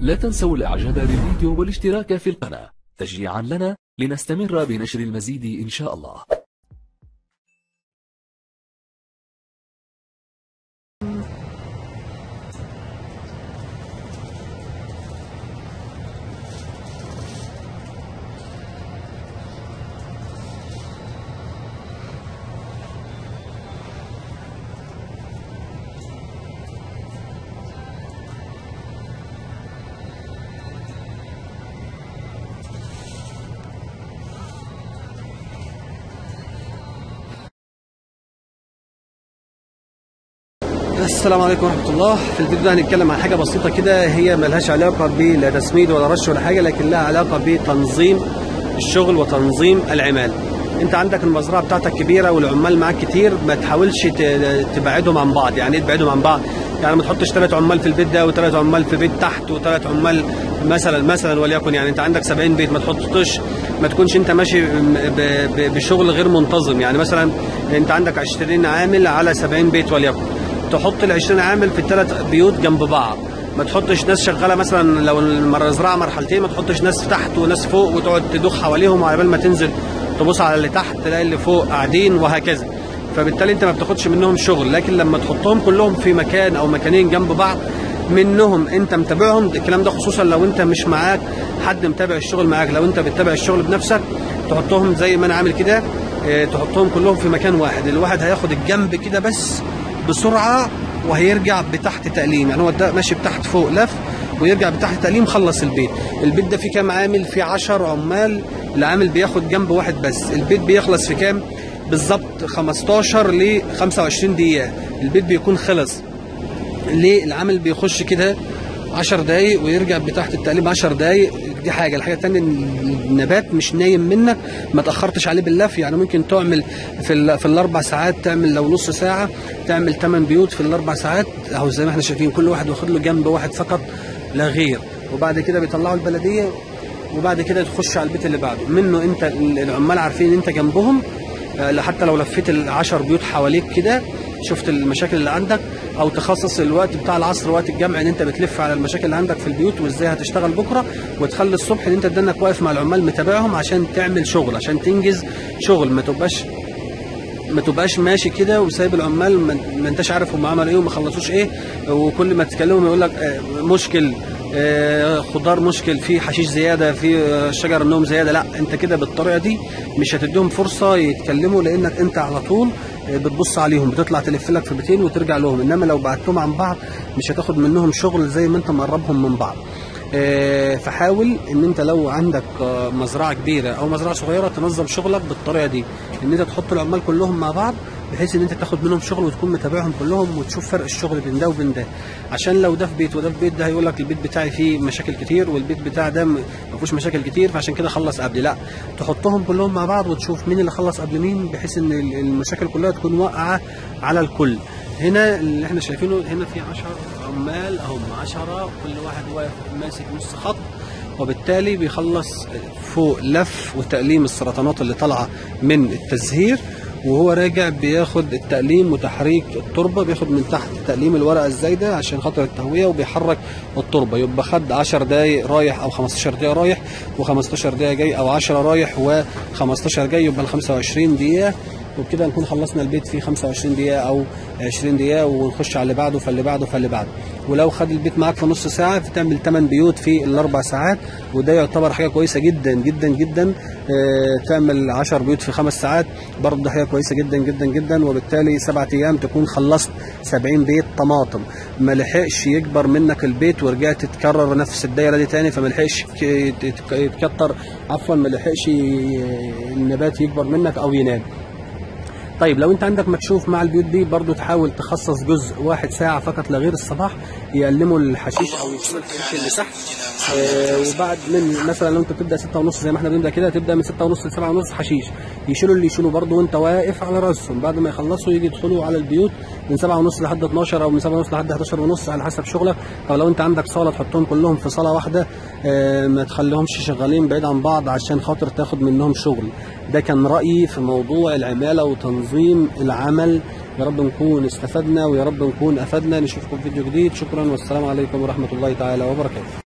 لا تنسوا الاعجاب بالفيديو والاشتراك في القناة تشجيعا لنا لنستمر بنشر المزيد ان شاء الله السلام عليكم ورحمة الله في الفيديو ده هنتكلم عن حاجة بسيطة كده هي ملهاش علاقة بلا تسميد ولا رش ولا حاجة لكن لها علاقة بتنظيم الشغل وتنظيم العمال انت عندك المزرعة بتاعتك كبيرة والعمال معاك كتير ما تحاولش ت- تبعدهم عن بعض يعني ايه تبعدهم عن بعض يعني ما تحطش ثلاث عمال في البيت ده وثلاث عمال في بيت تحت وثلاث عمال مثلا مثلا وليكن يعني انت عندك 70 بيت ما تحطش ما تكونش انت ماشي ب- ب- بشغل غير منتظم يعني مثلا انت عندك 20 عامل على 70 بيت وليكن تحط ال 20 عامل في الثلاث بيوت جنب بعض ما تحطش ناس شغاله مثلا لو المزرعه مرحلتين ما تحطش ناس تحت وناس فوق وتقعد تدوخ حواليهم وعلى بال ما تنزل تبص على اللي تحت تلاقي اللي فوق قاعدين وهكذا فبالتالي انت ما بتاخدش منهم شغل لكن لما تحطهم كلهم في مكان او مكانين جنب بعض منهم انت متابعهم الكلام ده خصوصا لو انت مش معاك حد متابع الشغل معاك لو انت بتتابع الشغل بنفسك تحطهم زي ما انا عامل كده اه، تحطهم كلهم في مكان واحد الواحد هياخد الجنب كده بس بسرعه وهيرجع بتحت تقليم يعني هو ده ماشي بتحت فوق لف ويرجع بتحت تقليم خلص البيت البيت ده فيه كام عامل فيه 10 عمال العامل بياخد جنب واحد بس البيت بيخلص في كام بالظبط 15 ل 25 دقيقه البيت بيكون خلص ليه العامل بيخش كده 10 دقايق ويرجع بتحت التقليب 10 دقايق دي حاجه الحاجه الثانيه ان النبات مش نايم منك ما تاخرتش عليه باللف يعني ممكن تعمل في ال- في الاربع ساعات تعمل لو نص ساعه تعمل 8 بيوت في الاربع ساعات اهو زي ما احنا شايفين كل واحد واخد له جنب واحد فقط لا غير وبعد كده بيطلعوا البلديه وبعد كده تخش على البيت اللي بعده منه انت ال- العمال عارفين ان انت جنبهم آه، حتى لو لفيت العشر بيوت حواليك كده شفت المشاكل اللي عندك او تخصص الوقت بتاع العصر وقت الجمع ان انت بتلف على المشاكل اللي عندك في البيوت وازاي هتشتغل بكره وتخلي الصبح ان انت تدنك واقف مع العمال متابعهم عشان تعمل شغل عشان تنجز شغل ما تبقاش ما تبقاش ماشي كده وسايب العمال ما ما انتش عارف هم عملوا ايه وما خلصوش ايه وكل ما تكلمهم يقول لك آه، مشكل آه، خضار مشكل في حشيش زياده في آه، شجر النوم زياده لا انت كده بالطريقه دي مش هتديهم فرصه يتكلموا لانك انت على طول آه، بتبص عليهم بتطلع تلف لك في بيتين وترجع لهم انما لو بعدتهم عن بعض مش هتاخد منهم شغل زي ما انت مقربهم من بعض آه، فحاول ان انت لو عندك آه، مزرعه كبيره او مزرعه صغيره تنظم شغلك بالطريقه دي ان انت تحط العمال كلهم مع بعض بحيث ان انت تاخد منهم شغل وتكون متابعهم كلهم وتشوف فرق الشغل بين ده وبين ده عشان لو ده في بيت وده في بيت ده هيقول لك البيت بتاعي فيه مشاكل كتير والبيت بتاع ده م- ما فيهوش مشاكل كتير فعشان كده خلص قبلي لا تحطهم كلهم مع بعض وتشوف مين اللي خلص قبل مين بحيث ان ال- المشاكل كلها تكون واقعه على الكل هنا اللي احنا شايفينه هنا في 10 عمال اهم 10 كل واحد واقف ماسك نص خط وبالتالي بيخلص فوق لف وتقليم السرطانات اللي طالعه من التزهير وهو راجع بياخد التقليم وتحريك التربه بياخد من تحت تقليم الورقه الزايده عشان خاطر التهويه وبيحرك التربه يبقى خد 10 دقائق رايح او 15 دقيقه رايح و15 دقيقه جاي او 10 رايح و15 جاي يبقى ال 25 دقيقه وبكده نكون خلصنا البيت في 25 دقيقة أو 20 دقيقة ونخش على اللي بعده فاللي بعده فاللي بعده ولو خد البيت معاك في نص ساعة فتعمل 8 بيوت في الأربع ساعات وده يعتبر حاجة كويسة جدا جدا جدا آه، تعمل 10 بيوت في خمس ساعات برضه حاجة كويسة جدا جدا جدا وبالتالي سبعة أيام تكون خلصت 70 بيت طماطم ما لحقش يكبر منك البيت ورجعت تتكرر نفس الدايرة دي تاني فما لحقش ك- يتك- يتكتر عفوا ما لحقش ي- النبات يكبر منك أو ينام طيب لو انت عندك مكشوف مع البيوت دي برضو تحاول تخصص جزء واحد ساعة فقط لغير الصباح يقلموا الحشيش او يشيلوا الحشيش اللي تحت آه وبعد من مثلا لو انت بتبدا ستة ونص زي ما احنا بنبدا كده تبدا من ستة ونص لسبعة ونص حشيش يشيلوا اللي يشيلوا برضو وانت واقف على راسهم بعد ما يخلصوا يجي يدخلوا على البيوت من سبعة ونص لحد 12 او من سبعة ونص لحد 11 ونص على حسب شغلك او لو انت عندك صالة تحطهم كلهم في صالة واحدة آه ما تخليهمش شغالين بعيد عن بعض عشان خاطر تاخد منهم شغل ده كان رأيي في موضوع العمالة وتنظيم العمل يا رب نكون استفدنا ويا رب نكون أفدنا نشوفكم في فيديو جديد شكرا والسلام عليكم ورحمة الله تعالى وبركاته